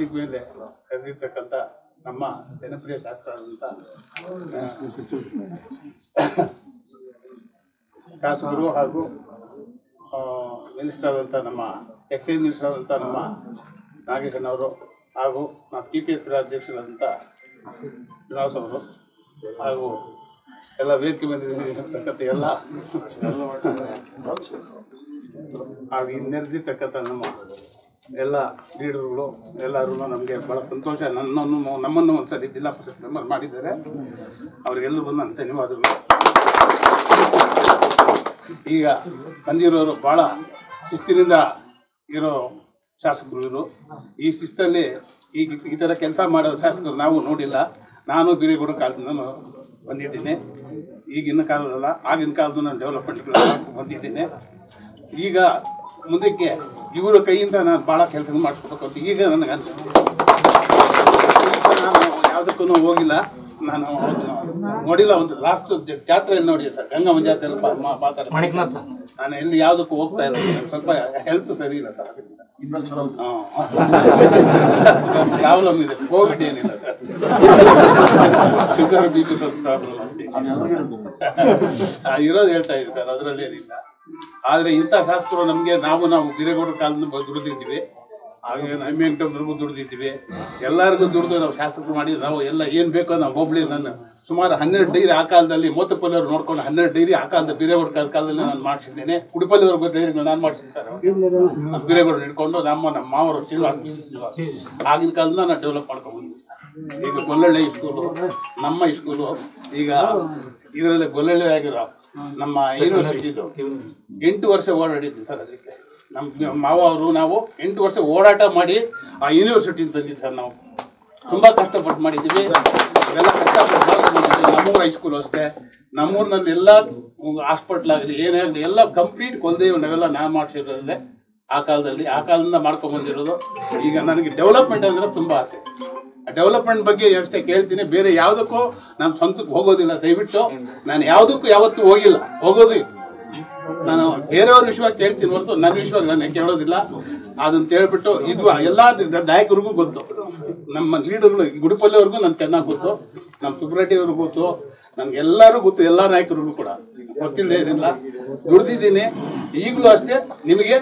ವೇದಿಕೆ ಮೇಲೆ ಕರೆದಿರ್ತಕ್ಕಂಥ ನಮ್ಮ ಜನಪ್ರಿಯ ಶಾಸಕರಾದಂಥ ಶಾಸಕರು ಹಾಗೂ ಮಿನಿಸ್ಟರ್ ಆದಂಥ ನಮ್ಮ ಎಕ್ಸೈಸ್ ಮಿನಿಸ್ಟರ್ ಆದಂಥ ನಮ್ಮ ನಾಗೇಶನವರು ಹಾಗೂ ನಮ್ಮ ಪಿ ಪಿ ಎಫ್ ಅಧ್ಯಕ್ಷರಾದಂಥ ಶ್ರೀನಿವಾಸ್ ಅವರು ಹಾಗೂ ಎಲ್ಲ ವೇದಿಕೆ ಮೇಲೆ ಇರತಕ್ಕಂಥ ಎಲ್ಲ ಹಾಗೂ ಇನ್ನೆರೆದಿರ್ತಕ್ಕಂಥ ನಮ್ಮ ಎಲ್ಲ ಲೀಡರ್ಗಳು ಎಲ್ಲರೂ ನಮಗೆ ಭಾಳ ಸಂತೋಷ ನನ್ನನ್ನು ನಮ್ಮನ್ನು ಒಂದ್ಸರಿ ಜಿಲ್ಲಾ ಪರಿಷತ್ ಮೆಂಬರ್ ಮಾಡಿದ್ದಾರೆ ಅವರಿಗೆಲ್ಲರಿಗೂ ನನ್ನ ಧನ್ಯವಾದಗಳು ಈಗ ಬಂದಿರೋರು ಭಾಳ ಶಿಸ್ತಿನಿಂದ ಇರೋ ಶಾಸಕರು ಇವರು ಈ ಶಿಸ್ತಲ್ಲಿ ಈಗ ಈ ಥರ ಕೆಲಸ ಮಾಡೋ ಶಾಸಕರು ನಾವು ನೋಡಿಲ್ಲ ನಾನು ಬಿರೇಗೌಡ ಕಾಲದಿಂದ ನಾನು ಬಂದಿದ್ದೀನಿ ಈಗಿನ ಕಾಲದಲ್ಲ ಆಗಿನ ಕಾಲದ ನಾನು ಡೆವಲಪ್ಮೆಂಟ್ಗಳು ಬಂದಿದ್ದೀನಿ ಈಗ ಮುಂದಕ್ಕೆ ಇವರ ಕೈಯಿಂದ ನಾನು ಭಾಳ ಕೆಲಸ ಮಾಡಿಸ್ಬೇಕು ಅಂತ ಈಗ ನನಗೆ ಅನಿಸುತ್ತೆ ನಾನು ಯಾವುದಕ್ಕೂ ಹೋಗಿಲ್ಲ ನಾನು ನೋಡಿಲ್ಲ ಒಂದು ಲಾಸ್ಟ್ ಜಾತ್ರೆಯಲ್ಲಿ ನೋಡಿ ಸರ್ ಗಂಗಮ್ಮ ಜಾತ್ರೆ ಮಾತಾಡ ಮಣಿಕನಾಥ ನಾನು ಎಲ್ಲಿ ಯಾವುದಕ್ಕೂ ಹೋಗ್ತಾ ಇಲ್ಲ ಸ್ವಲ್ಪ ಹೆಲ್ತ್ ಸರಿ ಇಲ್ಲ ಸರ್ ಅದರಿಂದ ಪ್ರಾಬ್ಲಮ್ ಇದೆ ಕೋವಿಡ್ ಏನಿಲ್ಲ ಸರ್ ಶುಗರ್ ಬಿ ಪಿ ಸ್ವಲ್ಪ ಪ್ರಾಬ್ಲಮ್ ಅಷ್ಟೇ ಅದು ಇರೋದು ಹೇಳ್ತಾ ಇದ್ದೀನಿ ಸರ್ ಅದರಲ್ಲಿ ಏನಿಲ್ಲ ಆದರೆ ಇಂಥ ಶಾಸಕರು ನಮಗೆ ನಾವು ನಾವು ಬಿರೇಗೌಡರ ಕಾಲದಿಂದ ಬ- ದುಡಿದಿದ್ದೀವಿ ಹಾಗೆ ಎಮ್ ಎನ್ ಟಮ್ವರೆಗೂ ದುಡಿದಿದ್ದೀವಿ ಎಲ್ಲರಿಗೂ ದುಡಿದು ನಾವು ಶಾಸಕರು ಮಾಡಿ ನಾವು ಎಲ್ಲ ಏನು ಬೇಕೋ ನಾವು ಹೋಗ್ಲಿ ನಾನು ಸುಮಾರು ಹನ್ನೆರಡು ಡೈರಿ ಆ ಕಾಲದಲ್ಲಿ ಮೋತಪಲ್ಲಿ ಅವ್ರು ನೋಡ್ಕೊಂಡು ಹನ್ನೆರಡು ಡೈರಿ ಆ ಕಾಲದ ಬಿರೇಗೌಡ ಕಾಲ ಕಾಲದಲ್ಲಿ ನಾನು ಮಾಡಿಸಿದ್ದೇನೆ ಕುಡಿಪಲ್ಲಿ ಅವ್ರ ಡೈರಿಗಳು ನಾನು ಮಾಡಿಸಿದ್ದೆ ಸರ್ ಬಿರೇಗೌಡ ಹಿಡ್ಕೊಂಡು ನಮ್ಮ ನಮ್ಮ ಮಾವರು ಶ್ರೀನಿವಾಸ ಶ್ರೀನಿವಾಸ ಆಗಿನ ಕಾಲದಿಂದ ನಾನು ಡೆವಲಪ್ ಮಾಡ್ಕೊಂಡು ಬಂದಿದ್ದೆ ಸರ್. ಈಗ ಗೊಲ್ಲಳ್ಳಿ ಸ್ಕೂಲು ನಮ್ಮ ಸ್ಕೂಲು ಈಗ ಇದರಲ್ಲಿ ಗೊಲ್ಲಳ್ಳಿ ಆಗಿರೋ ನಮ್ಮ ಯೂನಿವರ್ಸಿಟಿದು ಎಂಟು ವರ್ಷ ಓಡಾಡಿದ್ವಿ ಸರ್ ಅದಕ್ಕೆ ನಮ್ಮ ಮಾವ ಅವರು ನಾವು ಎಂಟು ವರ್ಷ ಓಡಾಟ ಮಾಡಿ ಆ ಯೂನಿವರ್ಸಿಟಿ ತಂದಿದ್ದು ಸರ್ ನಾವು ತುಂಬ ಕಷ್ಟಪಟ್ಟು ಮಾಡಿದ್ದೀವಿ ಇವೆಲ್ಲ ಕಷ್ಟಪಟ್ಟು ಮಾಡ್ಕೊಂಡು ಬಂದಿದ್ದೀವಿ. ನಮ್ಮೂರ ಹೈಸ್ಕೂಲ್ ಅಷ್ಟೇ ನಮ್ಮೂರಿನಲ್ಲಿ ಎಲ್ಲ ಹಾಸ್ಪಿಟ್ಲ್ ಆಗಲಿ ಏನೇ ಆಗಲಿ ಎಲ್ಲ ಕಂಪ್ಲೀಟ್ ಕೊಲ್ದೇವು ನಾವೆಲ್ಲ ನಾನು ಮಾಡಿಸಿರೋದೇ ಆ ಕಾಲದಲ್ಲಿ ಆ ಕಾಲದಿಂದ ಮಾಡ್ಕೊಂಡ್ ಬಂದಿರೋದು ಈಗ ನನಗೆ ಡೆವಲಪ್ಮೆಂಟ್ ಅಂದ್ರೆ ತುಂಬ ಆಸೆ ಡೆವಲಪ್ಮೆಂಟ್ ಬಗ್ಗೆ ಅಷ್ಟೇ ಕೇಳ್ತೀನಿ ಬೇರೆ ಯಾವುದಕ್ಕೂ ನಾನು ಸ್ವಂತಕ್ಕೆ ಹೋಗೋದಿಲ್ಲ ದಯವಿಟ್ಟು ನಾನು ಯಾವುದಕ್ಕೂ ಯಾವತ್ತೂ ಹೋಗಿಲ್ಲ ಹೋಗೋದು ಇಲ್ಲ. ನಾನು ಬೇರೆಯವ್ರ ವಿಷಯ ಕೇಳ್ತೀನಿ ಹೊರತು ನನ್ನ ವಿಷಯ ನಾನು ಕೇಳೋದಿಲ್ಲ ಅದನ್ನ ಹೇಳ್ಬಿಟ್ಟು ಇದು ಎಲ್ಲ ನಾಯಕರಿಗೂ ಗೊತ್ತು ನಮ್ಮ ಲೀಡರ್ಗಳು ಗುಡಿಪಲ್ಲಿಯವ್ರಿಗೂ ನನ್ಗೆ ಚೆನ್ನಾಗಿ ಗೊತ್ತು ನಮ್ಮ ಸುಬ್ರೆಡ್ಡಿ ಅವ್ರಿಗೂ ಗೊತ್ತು ನಮ್ಗೆಲ್ಲರೂ ಗೊತ್ತು ಎಲ್ಲ ನಾಯಕರಿಗೂ ಕೂಡ ಗೊತ್ತಿಲ್ಲದೆ ಏನಿಲ್ಲ ದುಡ್ದಿದ್ದೀನಿ ಈಗಲೂ ಅಷ್ಟೇ ನಿಮಗೆ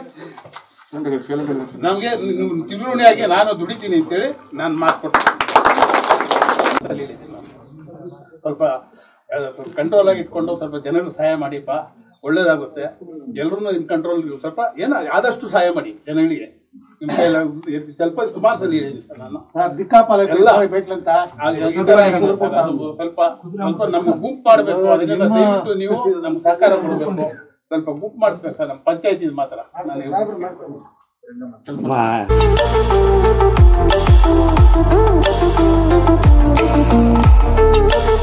ನಮಗೆ ತಿರುವಣಿಯಾಗಿ ನಾನು ದುಡಿತೀನಿ ಅಂತೇಳಿ ನಾನು ಮಾತು ಕೊಡ್ತೀನಿ ಸ್ವಲ್ಪ ಕಂಟ್ರೋಲ್ ಆಗಿ ಇಟ್ಕೊಂಡು ಸ್ವಲ್ಪ ಜನರು ಸಹಾಯ ಮಾಡಿಪ್ಪ ಒಳ್ಳೇದಾಗುತ್ತೆ ಎಲ್ಲರೂ ಇನ್ ಕಂಟ್ರೋಲ್ ಸ್ವಲ್ಪ ಏನೋ ಆದಷ್ಟು ಸಹಾಯ ಮಾಡಿ ಜನಗಳಿಗೆ ನಿಮ್ಮ ಕೈಯಲ್ಲಿ ಸ್ವಲ್ಪ ಸುಮಾರು ಸಲ ಹೇಳಿದ್ದೀನಿ ಸರ್ ನಾನು ದಿಕ್ಕಾಪಾಲ ಎಲ್ಲ ಬೇಕಂತ ಆ- ಈ ತರ ಆಗಿದೆ ಸರ್, ಅದು ಸ್ವಲ್ಪ ಸ್ವಲ್ಪ ನಮ್ಗೆ ಗುಂಪು ಮಾಡಬೇಕು ಅದರಿಂದ ದಯವಿಟ್ಟು ನೀವು ನಮ್ಗೆ ಸಹಕಾರ ಕೊಡಬೇಕು ಸ್ವಲ್ಪ ಗುಂಪು ಮಾಡಿಸ್ಬೇಕು ಸರ್ ನಮ್ಮ ಪಂಚಾಯತಿ ಮಾತ್ರ ನಾನು ಮಾ